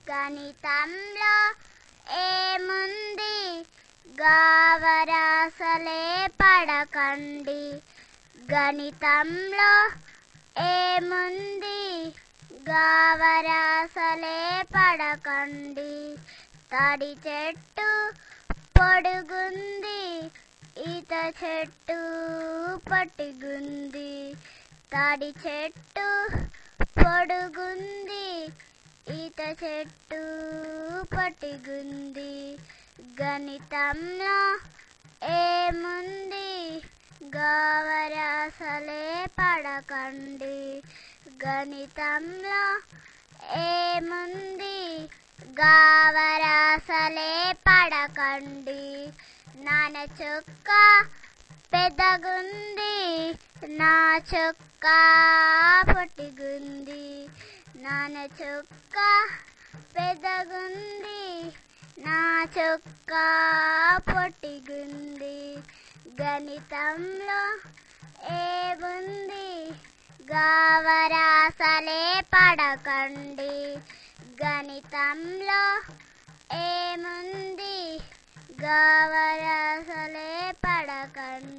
గణితంలో ఏముంది గావరాసలే పడకండి గణితంలో ఏముంది గావరాసలే పడకండి తాడి చెట్టు పొడుగుంది ఈత చెట్టు పట్టుగుంది తాడి చెట్టు పొడుగుంది ఈత చెట్టు పట్టుగుంది గణితంలో ఏముంది గావరాసలే పడకండి గణితంలో ఏముంది గావరాసలే పడకండి నాన్న చుక్క పెద్దగుంది నా చుక్క పొట్టిగుంది నాన్న చుక్క పెద్దగుంది నా చుక్క పొట్టిగుంది గణితంలో ఏముంది గావరాసలే పడకండి గణితంలో ఏముంది గావరాసలే పడకండి